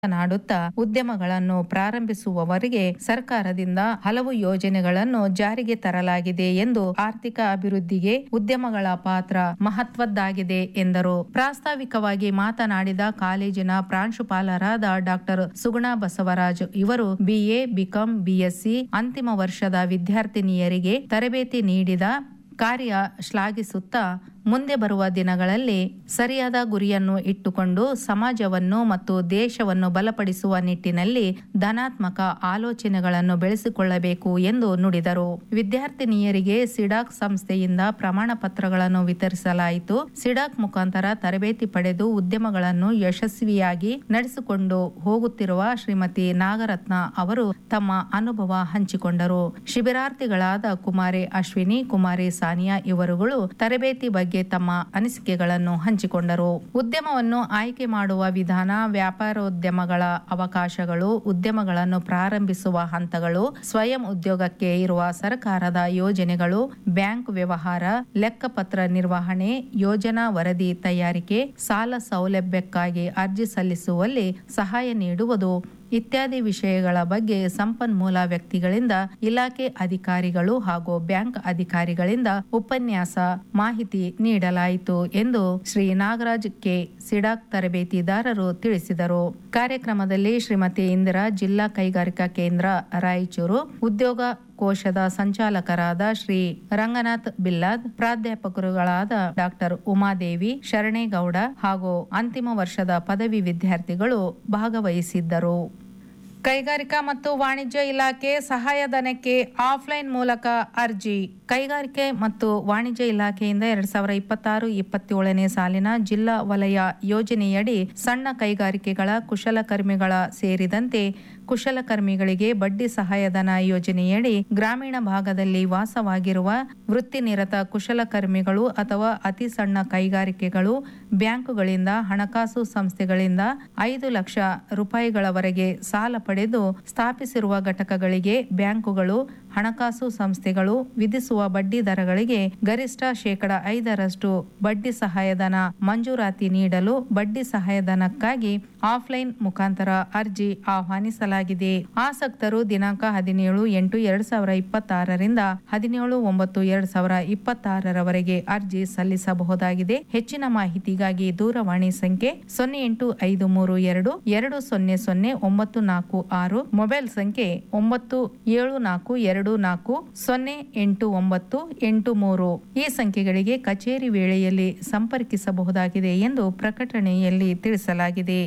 ಮಾತನಾಡುತ್ತಾ ಉದ್ಯಮಗಳನ್ನು ಪ್ರಾರಂಭಿಸುವವರಿಗೆ ಸರ್ಕಾರದಿಂದ ಹಲವು ಯೋಜನೆಗಳನ್ನು ಜಾರಿಗೆ ತರಲಾಗಿದೆ ಎಂದು ಆರ್ಥಿಕ ಅಭಿವೃದ್ಧಿಗೆ ಉದ್ಯಮಗಳ ಪಾತ್ರ ಮಹತ್ವದ್ದಾಗಿದೆ ಎಂದರು ಪ್ರಾಸ್ತಾವಿಕವಾಗಿ ಮಾತನಾಡಿದ ಕಾಲೇಜಿನ ಪ್ರಾಂಶುಪಾಲರಾದ ಡಾಕ್ಟರ್ ಸುಗುಣಾ ಬಸವರಾಜ್ ಇವರು ಬಿಎ ಬಿಕಾಂ ಬಿಎಸ್ಸಿ ಅಂತಿಮ ವರ್ಷದ ವಿದ್ಯಾರ್ಥಿನಿಯರಿಗೆ ತರಬೇತಿ ನೀಡಿದ ಕಾರ್ಯ ಶ್ಲಾಘಿಸುತ್ತಾ ಮುಂದೆ ಬರುವ ದಿನಗಳಲ್ಲಿ ಸರಿಯಾದ ಗುರಿಯನ್ನು ಇಟ್ಟುಕೊಂಡು ಸಮಾಜವನ್ನು ಮತ್ತು ದೇಶವನ್ನು ಬಲಪಡಿಸುವ ನಿಟ್ಟಿನಲ್ಲಿ ಧನಾತ್ಮಕ ಆಲೋಚನೆಗಳನ್ನು ಬೆಳೆಸಿಕೊಳ್ಳಬೇಕು ಎಂದು ನುಡಿದರು ವಿದ್ಯಾರ್ಥಿನಿಯರಿಗೆ ಸಿಡಾಕ್ ಸಂಸ್ಥೆಯಿಂದ ಪ್ರಮಾಣ ಪತ್ರಗಳನ್ನು ವಿತರಿಸಲಾಯಿತು ಸಿಡಾಕ್ ಮುಖಾಂತರ ತರಬೇತಿ ಪಡೆದು ಉದ್ಯಮಗಳನ್ನು ಯಶಸ್ವಿಯಾಗಿ ನಡೆಸಿಕೊಂಡು ಹೋಗುತ್ತಿರುವ ಶ್ರೀಮತಿ ನಾಗರತ್ನ ಅವರು ತಮ್ಮ ಅನುಭವ ಹಂಚಿಕೊಂಡರು ಶಿಬಿರಾರ್ಥಿಗಳಾದ ಕುಮಾರಿ ಅಶ್ವಿನಿ ಕುಮಾರಿ ಸಾನಿಯಾ ಇವರುಗಳು ತರಬೇತಿ ಬಗ್ಗೆ ತಮ್ಮ ಅನಿಸಿಕೆಗಳನ್ನು ಹಂಚಿಕೊಂಡರು ಉದ್ಯಮವನ್ನು ಆಯ್ಕೆ ಮಾಡುವ ವಿಧಾನ ವ್ಯಾಪಾರೋದ್ಯಮಗಳ ಅವಕಾಶಗಳು ಉದ್ಯಮಗಳನ್ನು ಪ್ರಾರಂಭಿಸುವ ಹಂತಗಳು ಸ್ವಯಂ ಉದ್ಯೋಗಕ್ಕೆ ಇರುವ ಸರ್ಕಾರದ ಯೋಜನೆಗಳು ಬ್ಯಾಂಕ್ ವ್ಯವಹಾರ ಲೆಕ್ಕಪತ್ರ ನಿರ್ವಹಣೆ ಯೋಜನಾ ವರದಿ ತಯಾರಿಕೆ ಸಾಲ ಸೌಲಭ್ಯಕ್ಕಾಗಿ ಅರ್ಜಿ ಸಲ್ಲಿಸುವಲ್ಲಿ ಸಹಾಯ ನೀಡುವುದು ಇತ್ಯಾದಿ ವಿಷಯಗಳ ಬಗ್ಗೆ ಸಂಪನ್ಮೂಲ ವ್ಯಕ್ತಿಗಳಿಂದ ಇಲಾಖೆ ಅಧಿಕಾರಿಗಳು ಹಾಗೂ ಬ್ಯಾಂಕ್ ಅಧಿಕಾರಿಗಳಿಂದ ಉಪನ್ಯಾಸ ಮಾಹಿತಿ ನೀಡಲಾಯಿತು ಎಂದು ಶ್ರೀ ನಾಗರಾಜ್ ಕೆ ಸಿಡಾಕ್ ತರಬೇತಿದಾರರು ತಿಳಿಸಿದರು ಕಾರ್ಯಕ್ರಮದಲ್ಲಿ ಶ್ರೀಮತಿ ಇಂದಿರಾ ಜಿಲ್ಲಾ ಕೈಗಾರಿಕಾ ಕೇಂದ್ರ ರಾಯಚೂರು ಉದ್ಯೋಗ ಕೋಶದ ಸಂಚಾಲಕರಾದ ಶ್ರೀ ರಂಗನಾಥ್ ಬಿಲ್ಲಾದ್ ಪ್ರಾಧ್ಯಾಪಕರುಗಳಾದ ಡಾಕ್ಟರ್ ಉಮಾದೇವಿ ಶರಣೇಗೌಡ ಹಾಗೂ ಅಂತಿಮ ವರ್ಷದ ಪದವಿ ವಿದ್ಯಾರ್ಥಿಗಳು ಭಾಗವಹಿಸಿದ್ದರು ಕೈಗಾರಿಕಾ ಮತ್ತು ವಾಣಿಜ್ಯ ಇಲಾಖೆ ಸಹಾಯಧನಕ್ಕೆ ಆಫ್ಲೈನ್ ಮೂಲಕ ಅರ್ಜಿ ಕೈಗಾರಿಕೆ ಮತ್ತು ವಾಣಿಜ್ಯ ಇಲಾಖೆಯಿಂದ ಎರಡ್ ಸಾವಿರದ ಇಪ್ಪತ್ತಾರು ಇಪ್ಪತ್ತೇಳನೇ ಸಾಲಿನ ಜಿಲ್ಲಾ ವಲಯ ಯೋಜನೆಯಡಿ ಸಣ್ಣ ಕೈಗಾರಿಕೆಗಳ ಕುಶಲಕರ್ಮಿಗಳ ಸೇರಿದಂತೆ ಕುಶಲಕರ್ಮಿಗಳಿಗೆ ಬಡ್ಡಿ ಸಹಾಯಧನ ಯೋಜನೆಯಡಿ ಗ್ರಾಮೀಣ ಭಾಗದಲ್ಲಿ ವಾಸವಾಗಿರುವ ವೃತ್ತಿನಿರತ ಕುಶಲಕರ್ಮಿಗಳು ಅಥವಾ ಅತಿ ಸಣ್ಣ ಕೈಗಾರಿಕೆಗಳು ಬ್ಯಾಂಕುಗಳಿಂದ ಹಣಕಾಸು ಸಂಸ್ಥೆಗಳಿಂದ ಐದು ಲಕ್ಷ ರೂಪಾಯಿಗಳವರೆಗೆ ಸಾಲ ಪಡೆದು ಸ್ಥಾಪಿಸಿರುವ ಘಟಕಗಳಿಗೆ ಬ್ಯಾಂಕುಗಳು ಹಣಕಾಸು ಸಂಸ್ಥೆಗಳು ವಿಧಿಸುವ ಬಡ್ಡಿ ದರಗಳಿಗೆ ಗರಿಷ್ಠ ಶೇಕಡ ಐದರಷ್ಟು ಬಡ್ಡಿ ಸಹಾಯಧನ ಮಂಜೂರಾತಿ ನೀಡಲು ಬಡ್ಡಿ ಸಹಾಯಧನಕ್ಕಾಗಿ ಆಫ್ಲೈನ್ ಮುಖಾಂತರ ಅರ್ಜಿ ಆಹ್ವಾನಿಸಲಾಗಿದೆ ಆಸಕ್ತರು ದಿನಾಂಕ ಹದಿನೇಳು ಎಂಟು ಎರಡ್ ಸಾವಿರ ಇಪ್ಪತ್ತಾರರಿಂದ ಹದಿನೇಳು ಒಂಬತ್ತು ಎರಡ್ ಸಾವಿರ ಇಪ್ಪತ್ತಾರರವರೆಗೆ ಅರ್ಜಿ ಸಲ್ಲಿಸಬಹುದಾಗಿದೆ ಹೆಚ್ಚಿನ ಮಾಹಿತಿಗಾಗಿ ದೂರವಾಣಿ ಸಂಖ್ಯೆ ಸೊನ್ನೆ ಎಂಟು ಐದು ಮೂರು ಎರಡು ಎರಡು ಸೊನ್ನೆ ಸೊನ್ನೆ ಒಂಬತ್ತು ನಾಲ್ಕು ಆರು ಮೊಬೈಲ್ ಸಂಖ್ಯೆ ಒಂಬತ್ತು ಏಳು ನಾಲ್ಕು ಎರಡು ನಾಲ್ಕು ಸೊನ್ನೆ ಎಂಟು ಒಂಬತ್ತು ಎಂಟು ಮೂರು ಈ ಸಂಖ್ಯೆಗಳಿಗೆ ಕಚೇರಿ ವೇಳೆಯಲ್ಲಿ ಸಂಪರ್ಕಿಸಬಹುದಾಗಿದೆ ಎಂದು ಪ್ರಕಟಣೆಯಲ್ಲಿ ತಿಳಿಸಲಾಗಿದೆ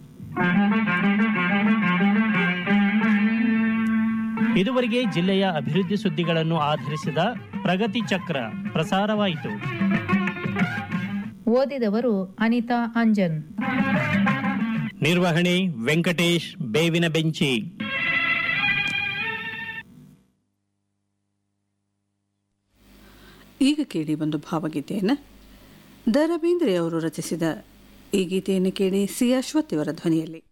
ಇದುವರೆಗೆ ಜಿಲ್ಲೆಯ ಅಭಿವೃದ್ಧಿ ಸುದ್ದಿಗಳನ್ನು ಆಧರಿಸಿದ ಪ್ರಗತಿ ಚಕ್ರ ಪ್ರಸಾರವಾಯಿತು ಓದಿದವರು ಅನಿತಾ ಅಂಜನ್ ನಿರ್ವಹಣೆ ವೆಂಕಟೇಶ್ ಬೇವಿನ ಬೆಂಚಿ ಈಗ ಕೇಳಿ ಒಂದು ಭಾವಗೀತೆಯನ್ನು ದ ರವೀಂದ್ರೆ ಅವರು ರಚಿಸಿದ ಈ ಗೀತೆಯನ್ನು ಕೇಳಿ ಸಿ ಅಶ್ವಥ್ ಇವರ ಧ್ವನಿಯಲ್ಲಿ